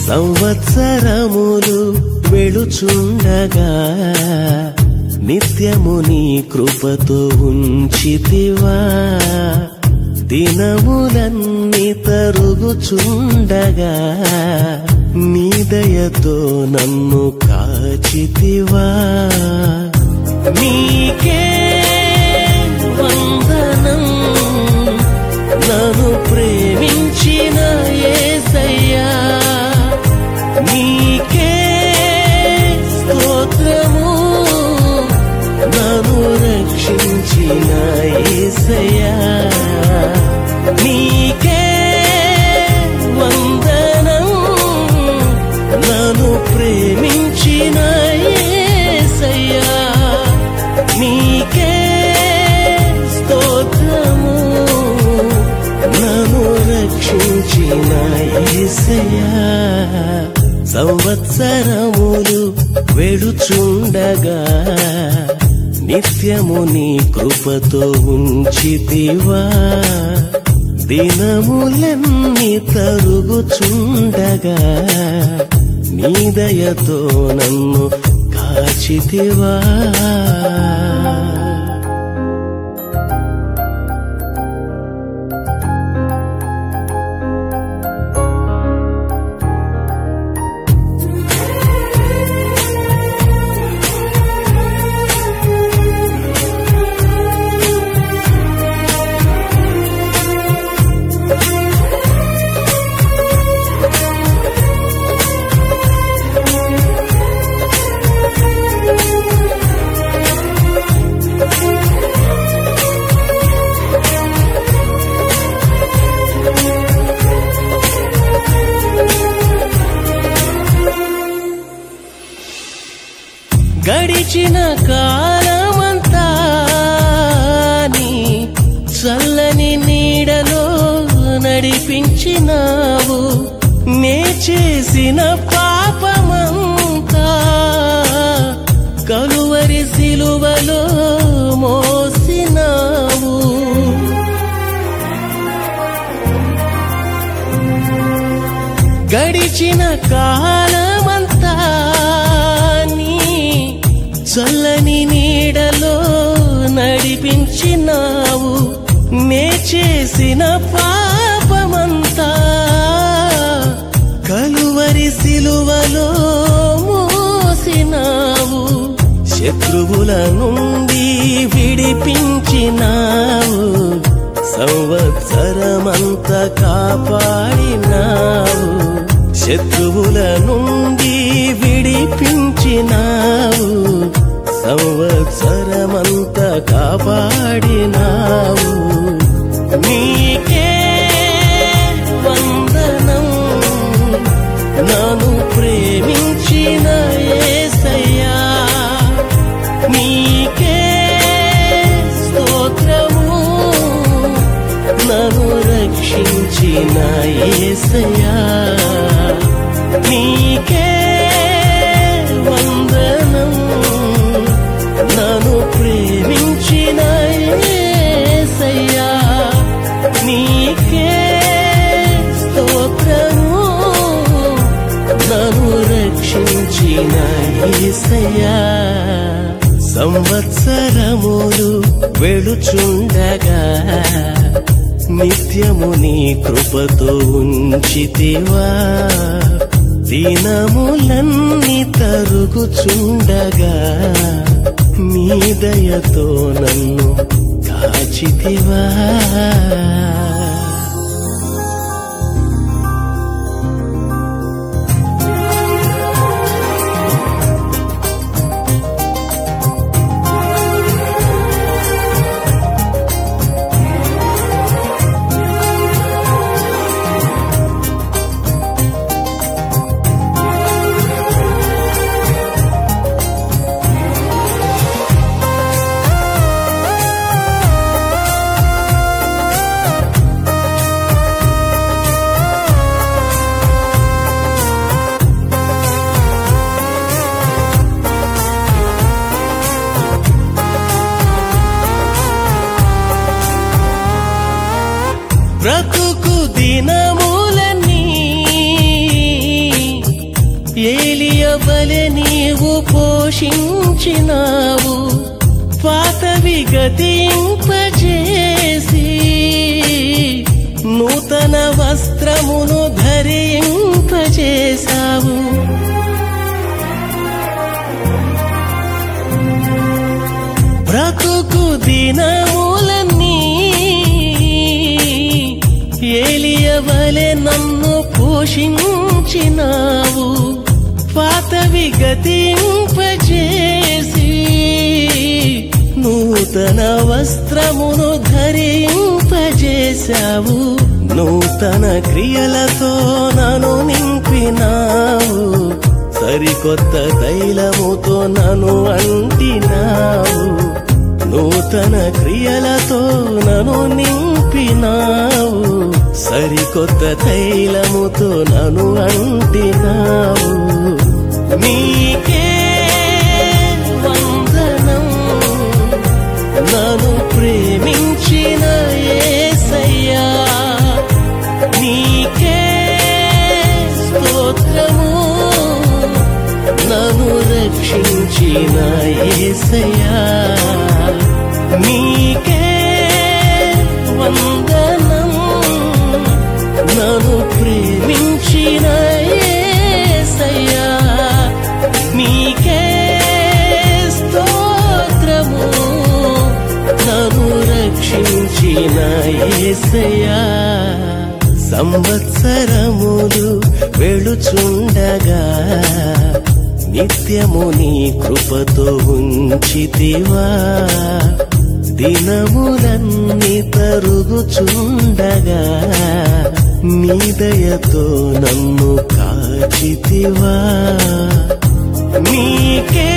సంవత్సరములు వెళుచుండగా నిత్యము నీ కృపతో ఉంచితివా దినములన్నీ తరుగుచుండగా నీ దయతో నన్ను కాచితివా నీకే వందనం నన్ను ప్రేమించిన ఏసయ్యా నీకే స్తోత్రము నన్ను రక్షించిన ఏసయ్యా నీకే వందనం నన్ను ప్రేమించిన ఏసయ్యా నీకే స్తోత్రము నన్ను రక్షించిన ఏసయ్యా సంవత్సరములు వెడుచుండగా నిత్యము నీ కృపతో ఉంచితివా దినములన్నీ తరుగుచుండగా నీ దయతో నన్ను కాచితివా గడిచిన కాలమంతా నీ చల్లని నీడలో నడిపించినావు నే చేసిన పాపమంతా కలువరి సిలువలో మోసినావు గడిచిన కాలమంతా నీ చల్లని నీడలో నడిపించినావు నే చేసిన పాపమంతా కలువరి సిలువలో మోసినావు శత్రువుల నుండి విడిపించినావు సంవత్సరమంతా కాపాడినావు శత్రువుల నుండి విడిపించినావు సంవత్సరమంతా కాపాడినావు నీకే వందనం నన్ను ప్రేమించిన ఏసయ్యా నీకే స్తోత్రము నన్ను రక్షించిన ఏసయ్యా నీకే వందనం నన్ను ప్రేమించిన ఏసయ్యా నీకే స్తోత్రము నన్ను రక్షించిన ఏసయ్యా సంవత్సరములు వెళుచుండగా నిత్యము నీ కృపతో ఉంచితివా దినములన్నీ తరుగుచుండగా నీ దయతో నన్ను కాచితివా బ్రతుకు దినములన్నీ ఏలియవలె నీవు పోషించినావు పాతవి గతింపజేసి నూతన వస్త్రమును ధరింపజేశావు బ్రతుకు దినములన్నీ ఏలియవలె నన్ను పోషించినావు పాతవి గతింపజేసి నూతన వస్త్రమును ధరింపజేశావు నూతన క్రియలతో నన్ను నింపినావు సరికొత్త తైలముతో నన్ను అంటినావు నూతన క్రియలతో నన్ను నింపినావు సరికొత్త తైలముతో నన్ను అంటినావు నీకే వందనం నన్ను ప్రేమించిన యేసయ్యా నీకే స్తోత్రము నన్ను రక్షించిన యేసయ్యా నీకే వందనం నన్ను ప్రేమించిన యేసయ్యా నీకే స్తోత్రము నన్ను రక్షించిన యేసయ్యా సంవత్సరములు వెళుచుండగా నిత్యము నీ కృపతో ఉంచితివా దినములన్నీ తరుగుచుండగా నీ దయతో నన్ను కాచితివా నీకే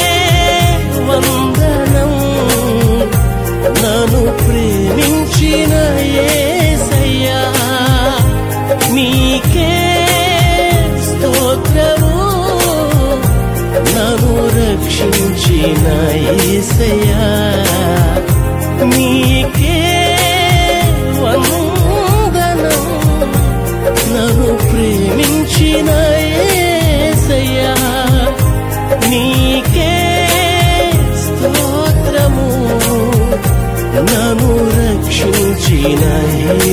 వందనం నన్ను ప్రేమించిన యేసయ్యా నీకే స్తోత్రము నన్ను రక్షించిన యేసయ్యా నీకే వందనం నన్ను ప్రేమించిన యేసయ్యా నీకే స్తోత్రము నన్ను రక్షించిన